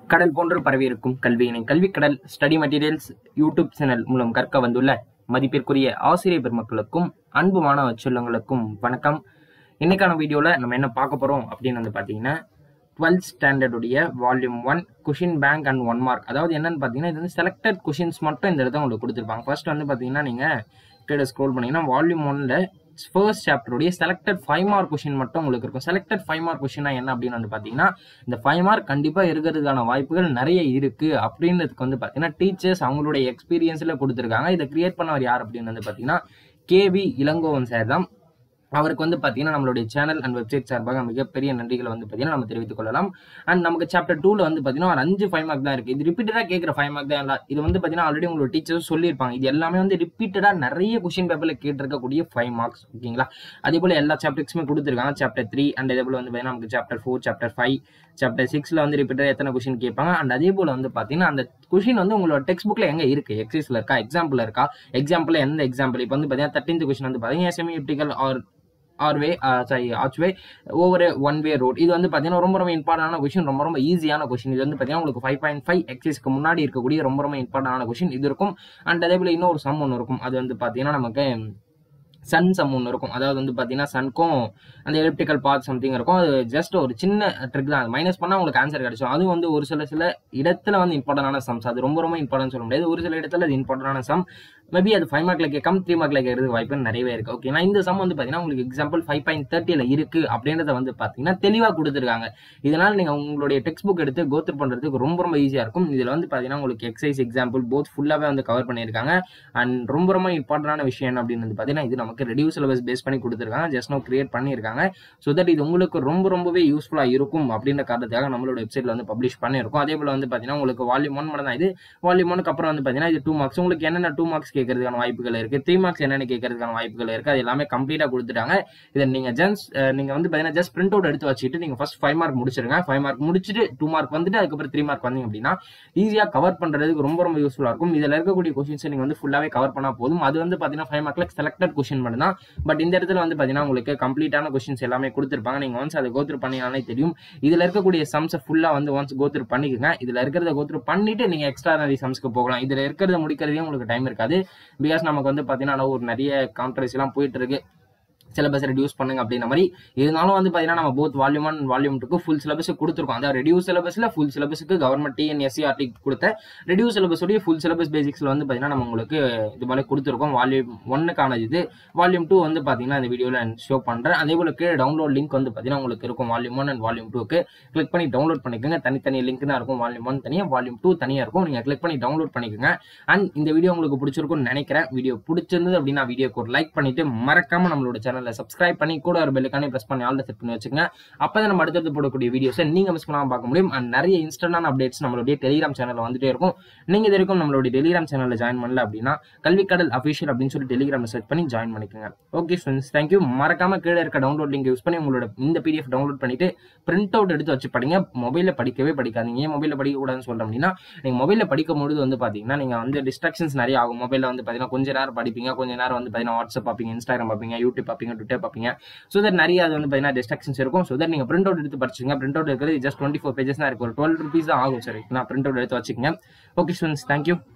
கடல் போன்று பரவியிருக்கும் கல்வியினை கல்வி கடல் ஸ்டடி மெட்டீரியல்ஸ் யூடியூப் சேனல் மூலம் கற்க வந்துள்ள மதிப்பிற்குரிய ஆசிரியர் பெருமக்களுக்கும் அன்பு மாணவ செல்வங்களுக்கும் வணக்கம் இன்னைக்கான வீடியோல நம்ம என்ன பார்க்க போறோம் அப்படின்னு வந்து பாத்தீங்கன்னா டுவெல்த் ஸ்டாண்டர்டுடைய volume one question bank and one mark அதாவது என்னன்னு பார்த்தீங்கன்னா இது வந்து செலக்டட் கொஷின்ஸ் மட்டும் இந்த இடத்துல உங்களுக்கு கொடுத்துருப்பாங்க ஃபர்ஸ்ட் வந்து பார்த்தீங்கன்னா நீங்கள் கீழே ஸ்க்ரோல் பண்ணீங்கன்னா வால்யூம் ஒன்ல ஃபர்ஸ்ட் சாப்டருடைய செலக்டட் ஃபைவ் மார்க் கொஷின் மட்டும் உங்களுக்கு இருக்கும் செலக்டட் ஃபைவ் மார்க் கொஷினா என்ன அப்படின்னு வந்து பார்த்தீங்கன்னா இந்த ஃபைவ் மார்க் கண்டிப்பாக இருக்கிறதுக்கான வாய்ப்புகள் நிறைய இருக்கு அப்படின்றதுக்கு வந்து பார்த்தீங்கன்னா டீச்சர்ஸ் அவங்களுடைய எக்ஸ்பீரியன்ஸில் கொடுத்துருக்காங்க இதை கிரியேட் பண்ணவர் யார் அப்படின்னு வந்து பார்த்தீங்கன்னா கேவி இளங்கோவன் சார் தான் அவருக்கு வந்து பார்த்தீங்கன்னா நம்மளுடைய சேனல் அண்ட் வெப்சைட் சார்பாக மிகப்பெரிய நன்றிகளை வந்து பார்த்தீங்கன்னா நம்ம தெரிவித்துக் கொள்ளலாம் அண்ட் நமக்கு சாப்டர் டூவில் வந்து பார்த்தீங்கன்னா ஒரு அஞ்சு ஃபைவ் மார்க் தான் இருக்குது இது ரிப்பீட்டடாக கேட்குற ஃபைவ் மார்க் தான் இல்லை இது வந்து பார்த்தீங்கன்னா ஆல்ரெடி உங்களோட டீச்சர்ஸ் சொல்லியிருப்பாங்க இது எல்லாமே வந்து ரிப்பீட்டடாக நிறைய கொஷின் பேப்பரில் கேட்டிருக்கக்கூடிய ஃபைவ் மார்க்ஸ் ஓகேங்களா அதே போல் எல்லா சாப்டர்ஸுமே கொடுத்துருக்காங்க சாப்டர் த்ரீ அண்ட் அதே போல் வந்து பார்த்தீங்கன்னா நமக்கு chapter four chapter five chapter சிக்ஸில் வந்து ரிப்பீட்டடாக எத்தனை கொஷின் கேட்பாங்க அண்ட் அதே போல் வந்து பார்த்தீங்கன்னா அந்த கொஷின் வந்து உங்களோட டெக்ஸ்ட் புக்கில் எங்கே இருக்குது எக்ஸைஸில் இருக்கா எக்ஸாம்பிள் இருக்கா எக்ஸாம்பிள் எந்த எக்ஸாம்பிள் இப்போ வந்து பார்த்தீங்கன்னா தேர்ட்டீன்த் கொஷின் வந்து பார்த்தீங்கன்னா செமி எப்டிக்கல் ஆர் ஆர்வே சாரி ஆர்ச்வே ஒவ்வொரு ஒன் வே ரோட் இது வந்து பார்த்தீங்கன்னா ரொம்ப ரொம்ப இம்பார்ட்டன்டான கொஷின் ரொம்ப ரொம்ப ஈஸியான கொஷின் இது வந்து பார்த்தீங்கன்னா உங்களுக்கு ஃபைவ் பாயிண்ட் ஃபைவ் எக்ஸைஸ்க்கு முன்னாடி இருக்கக்கூடிய ரொம்ப ரொம்ப இம்பார்ட்டன்டான கொஷின் இது இருக்கும் அண்ட் அதே போல் இன்னொரு சம் ஒன்று இருக்கும் அது வந்து பார்த்தீங்கன்னா நமக்கு சன் சம் ஒன்று இருக்கும் அதாவது வந்து பார்த்தீங்கன்னா சனுக்கும் அந்த எலிப்டிக்கல் பாத் சம்திங் இருக்கும் அது ஜஸ்ட் ஒரு சின்ன ட்ரிக் தான் மைனஸ் பண்ணால் உங்களுக்கு ஆன்சர் கிடைக்கும் அதுவும் வந்து ஒரு சில சில இடத்துல வந்து இம்பார்ட்டன்டான சம்ஸ் அது ரொம்ப ரொம்ப இம்பார்ட்டன் சொல்ல முடியாது ஒரு சில இடத்துல அது இம்பார்ட்டன்டான சம் மேபி அது ஃபைவ் மார்க்ல கேட்காம த்ரீ மார்க்ல கேட்கறது வாய்ப்பு நிறையவே இருக்கு ஓகேனா இந்த சம் வந்து பார்த்தீங்கன்னா உங்களுக்கு எக்ஸாம்பிள் ஃபைவ் பாயிண்ட் தேர்ட்டியில் இருக்கு அப்படின்றத வந்து பார்த்தீங்கன்னா தெளிவாக கொடுத்துருக்காங்க இதனால் நீங்கள் உங்களுடைய டெக்ஸ்ட் புக் எடுத்து கோத்ரு பண்ணுறதுக்கு ரொம்ப ரொம்ப ஈஸியாக இருக்கும் இதில் வந்து பார்த்தீங்கன்னா உங்களுக்கு எக்ஸசைஸ் எக்ஸாம்பிள் போத் ஃபுல்லாகவே வந்து கவர் பண்ணியிருக்காங்க அண்ட் ரொம்ப ரொம்ப இம்பார்ட்டன்டான விஷயம் என்ன அப்படின்னு வந்து பார்த்தீங்கன்னா இது நமக்கு ரெடியூஸ் சிலபஸ் பேஸ் பண்ணி கொடுத்துருக்காங்க ஜஸ்ட் நோ கிரியேட் பண்ணியிருக்காங்க ஸோ தட் இது உங்களுக்கு ரொம்ப ரொம்பவே யூஸ்ஃபுல்லாக இருக்கும் அப்படின்ற காரணத்துக்காக நம்மளோட வெப்சைட்ல வந்து பப்ளிஷ் பண்ணியிருக்கோம் அதே போல் வந்து பார்த்தீங்கன்னா உங்களுக்கு வால்யூம் ஒன் மட்டும் தான் இது வால்யூம் ஒனுக்கு அப்புறம் வந்து பார்த்தீங்கன்னா இது டூ மார்க்ஸ் உங்களுக்கு என்னென்ன டூ மார்க்ஸ் கேட்கறதுக்கான வாய்ப்புகள் இருக்கு த்ரீ மார்க்ஸ் என்னென்ன கேட்கறதுக்கான வாய்ப்புகள் இருக்கு அது எல்லாமே கம்ப்ளீட்டாக கொடுத்துட்டாங்க இதை நீங்க ஜஸ்ட் நீங்க வந்து பார்த்தீங்கன்னா ஜஸ்ட் பிரிண்ட் அவுட் எடுத்து வச்சுட்டு நீங்க ஃபர்ஸ்ட் ஃபைவ் மார்க் முடிச்சிருங்க ஃபைவ் மார்க் முடிச்சுட்டு டூ மார்க் வந்துட்டு அதுக்கப்புறம் த்ரீ மார்க் வந்தீங்க அப்படின்னா ஈஸியாக கவர் பண்றதுக்கு ரொம்ப ரொம்ப யூஸ்ஃபுல்லாக இருக்கும் இதில் இருக்கக்கூடிய கொஸ்டின்ஸ் நீங்க வந்து ஃபுல்லாகவே கவர் பண்ணா போதும் அது வந்து பார்த்தீங்கன்னா ஃபைவ் மார்க்ல செலக்டட் கொஸ்டின் மட்டும் தான் பட் இந்த இடத்துல வந்து பார்த்தீங்கன்னா உங்களுக்கு கம்ப்ளீட்டான கொஸ்டின்ஸ் எல்லாமே கொடுத்துருப்பாங்க நீங்கள் ஒன்ஸ் அதை கோத்ரு பண்ணினாலே தெரியும் இதில் இருக்கக்கூடிய சம்ஸை ஃபுல்லாக வந்து ஒன்ஸ் கோத்ரு பண்ணிக்கோங்க இதில் இருக்கிறத கோத்ரு பண்ணிட்டு நீங்கள் எக்ஸ்ட்ரானரி சம்ஸ்க்கு போகலாம் இதில் இருக்கிறத முடிக்கிறதே உங்களுக்கு டைம் இருக்காது பிகாஸ் நமக்கு வந்து பார்த்தீங்கன்னா ஒரு நிறைய கான்ட்ரவர்சிலாம் போயிட்டு இருக்கு சிலபஸ் ரெடியூஸ் பண்ணுங்க அப்படின்ற மாதிரி இருந்தாலும் வந்து பார்த்தீங்கன்னா நம்ம போத் வால்யூம் ஒன் வால்யூம் டூக்கு ஃபுல் சிலபஸ் கொடுத்துருக்கோம் அதாவது ரெடியூஸ் சிலபஸில் ஃபுல் சிலபஸுக்கு கவர்மெண்ட் டிஎன்எஸ்சிஆர்டி கொடுத்த ரெடியூஸ் சிலபஸோடைய ஃபுல் சிலபஸ் பேசிக்ஸில் வந்து பார்த்தீங்கன்னா நம்ம உங்களுக்கு இது மாதிரி கொடுத்துருக்கோம் வால்யூம் ஒன்னுக்கான இது வால்யூம் டூ வந்து பார்த்தீங்கன்னா இந்த வீடியோவில் ஷோ பண்ணுறேன் அதே போல் கீழே டவுன்லோட் லிங்க் வந்து பார்த்தீங்கன்னா உங்களுக்கு இருக்கும் வால்யூம் ஒன் அண்ட் வால்யூம் டூக்கு கிளிக் பண்ணி டவுன்லோட் பண்ணிக்கோங்க தனித்தனி லிங்க் தான் இருக்கும் வால்யூம் ஒன் தனியாக வால்யூம் டூ தனியாக இருக்கும் நீங்கள் கிளிக் பண்ணி டவுன்லோட் பண்ணிக்கோங்க அண்ட் இந்த வீடியோ உங்களுக்கு பிடிச்சிருக்கும்னு நினைக்கிறேன் வீடியோ பிடிச்சிருந்தது அப்படின்னா வீடியோக்கு ஒரு லைக் பண்ணிட்டு மறக்காம நம்மளோட சேனலை சப்ஸ்கிரைப் பண்ணி கூட ஒரு பெல்லுக்கானே ப்ரெஸ் பண்ணி ஆல்ல செட் பண்ணி வச்சுக்கோங்க அப்போ தான் நம்ம அடுத்தடுத்து போடக்கூடிய வீடியோஸை நீங்கள் மிஸ் பண்ணாமல் பார்க்க முடியும் அண்ட் நிறைய இன்ஸ்டன்டான அப்டேட்ஸ் நம்மளுடைய டெலிகிராம் சேனலில் வந்துட்டே இருக்கும் நீங்கள் இது வரைக்கும் நம்மளுடைய டெலிகிராம் சேனலில் ஜாயின் பண்ணல அப்படின்னா கல்விக்கடல் அஃபிஷியல் அப்படின்னு சொல்லி டெலிகிராமில் செர்ச் பண்ணி ஜாயின் பண்ணிக்கோங்க ஓகே ஃப்ரெண்ட்ஸ் தேங்க்யூ மறக்காம கீழே இருக்க டவுன்லோட் லிங்க் யூஸ் பண்ணி உங்களோட இந்த பிடிஎஃப் டவுன்லோட் பண்ணிட்டு பிரிண்ட் அவுட் எடுத்து வச்சு படிங்க மொபைலில் படிக்கவே படிக்காதீங்க ஏன் மொபைலில் படிக்கக்கூடாதுன்னு சொல்கிறோம் அப்படின்னா நீங்கள் மொபைலில் படிக்கும் பொழுது வந்து பார்த்தீங்கன்னா நீங்கள் வந்து டிஸ்ட்ராக்ஷன்ஸ் நிறைய ஆகும் மொபைலில் வந்து பார்த்தீங்கன்னா கொஞ்ச நேரம் படிப்பீங்க கொஞ்ச நேரம் வந்து பார்த்தீங்கன்னா வாட்ஸ்அப் பார்ப்பீங்க இன்ஸ்டாகிராம் பார்ப்பீங்க யூடியூப் பார்ப்பீங்க ட்விட்டர் பார்ப்பீங்க ஸோ தட் நிறைய அது வந்து பார்த்தீங்கன்னா டிஸ்ட்ராக்ஷன்ஸ் இருக்கும் ஸோ தட் நீங்கள் பிரிண்ட் அவுட் எடுத்து படிச்சுங்க பிரிண்ட் அவுட் இருக்கிறது ஜஸ்ட் டுவெண்ட்டி ஃபோர் பேஜஸ் தான் இருக்கும் ஒரு டுவெல் ருபீஸ் தான் ஆகும் சரி நான் பிரிண்ட் அவுட் எடுத்து வச்சுக்கோங்க ஓகே ஸ்டூடெண்ட்ஸ் தேங்க்யூ